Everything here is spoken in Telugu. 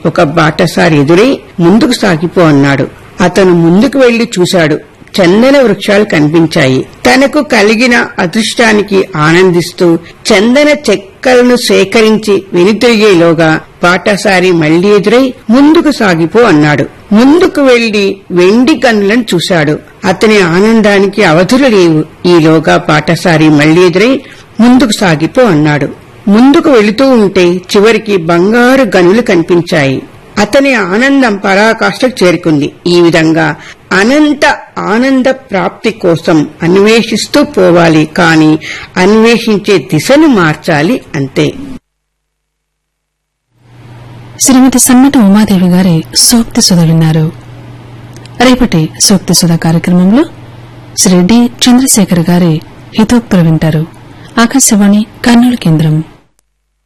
ఒక బాటసారి ఎదురై ముందుకు సాగిపో అన్నాడు అతను ముందుకు వెళ్లి చూశాడు చందన వృక్షాలు కనిపించాయి తనకు కలిగిన అదృష్టానికి ఆనందిస్తూ చందన చెక్కలను సేకరించి వెనుతిరిగేలోగా పాటసారి మళ్లీ ఎదురై ముందుకు సాగిపో అన్నాడు ముందుకు వెళ్లి వెండి కన్నులను చూశాడు అతని ఆనందానికి అవధులు లేవు ఈలోగా పాటసారి మళ్లీ ఎదురై ముందుకు సాగిపో అన్నాడు ముందుకు వెళుతూ ఉంటే చివరికి బంగారు గనులు కనిపించాయి అతని ఆనందం పరాకాష్ఠకు చేరుకుంది ఈ విధంగా అనంత ఆనంద ప్రాప్తి కోసం అన్వేషిస్తూ పోవాలి కాని అన్వేషించే దిశను మార్చాలి అంతే శ్రీమతి సమ్మటి ఉమాదేవి గారి సూక్తి సుధ విన్నారు రేపటి సూక్తి సుధ కార్యక్రమంలో శ్రీ డి చంద్రశేఖర్ గారి హితోక్తులు వింటారు ఆకాశవాణి కర్నూలు కేంద్రం